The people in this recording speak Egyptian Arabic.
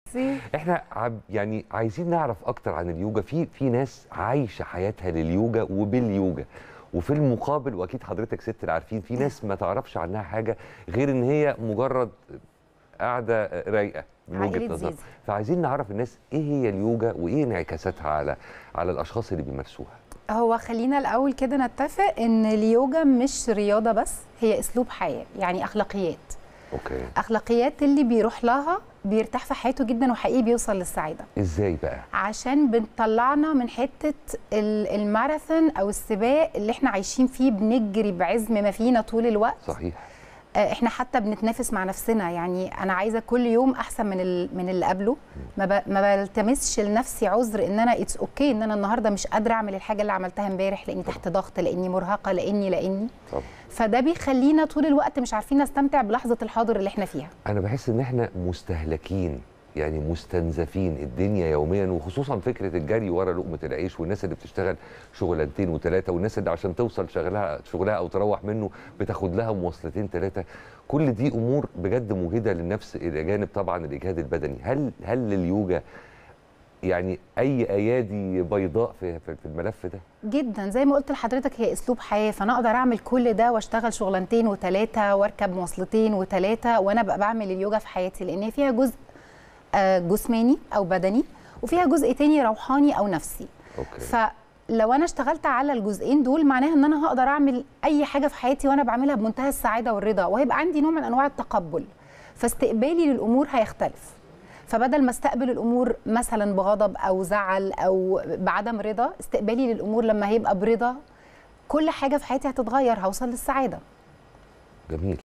احنا عب يعني عايزين نعرف اكتر عن اليوجا في في ناس عايشه حياتها لليوجا وباليوجا وفي المقابل واكيد حضرتك ست عارفين في ناس ما تعرفش عنها حاجه غير ان هي مجرد قاعده رايقه من وجهه عائلة نظر زيزو. فعايزين نعرف الناس ايه هي اليوجا وايه انعكاساتها على على الاشخاص اللي بيمارسوها هو خلينا الاول كده نتفق ان اليوجا مش رياضه بس هي اسلوب حياه يعني اخلاقيات اوكي اخلاقيات اللي بيروح لها بيرتاح في حياته جدا وحقيقي بيوصل للسعاده ازاي بقى عشان بنطلعنا من حته ال- الماراثون او السباق اللي احنا عايشين فيه بنجري بعزم ما فينا طول الوقت صحيح آه، احنا حتى بنتنافس مع نفسنا يعني انا عايزه كل يوم احسن من ال- من اللي قبله ما, ب... ما بلتمسش لنفسي عذر ان انا اتس اوكي ان انا النهارده مش قادره اعمل الحاجه اللي عملتها امبارح لاني تحت ضغط لاني مرهقه لاني لاني طب فده بيخلينا طول الوقت مش عارفين نستمتع بلحظه الحاضر اللي احنا فيها انا بحس ان احنا مستهلكين يعني مستنزفين الدنيا يوميا وخصوصا فكره الجري ورا لقمه العيش والناس اللي بتشتغل شغلانتين وثلاثه والناس اللي عشان توصل شغلها شغلها او تروح منه بتاخد لها مواصلتين ثلاثه كل دي امور بجد مجهده للنفس الى جانب طبعا الاجهاد البدني هل هل اليوجا يعني اي ايادي بيضاء في في في الملف ده جدا زي ما قلت لحضرتك هي اسلوب حياه فانا اقدر اعمل كل ده واشتغل شغلانتين وثلاثه واركب مواصلتين وثلاثه وانا بقى بعمل اليوجا في حياتي لان هي فيها جزء آه، جسماني او بدني وفيها جزء تاني روحاني او نفسي اوكي فلو انا اشتغلت على الجزئين دول معناها ان انا هقدر اعمل اي حاجه في حياتي وانا بعملها بمنتهى السعاده والرضا وهيبقى عندي نوع من انواع التقبل فاستقبالي للامور هيختلف فبدل ما استقبل الامور مثلا بغضب او زعل او بعدم رضا استقبالي للامور لما هيبقى برضا كل حاجه في حياتي هتتغير هوصل للسعاده جميل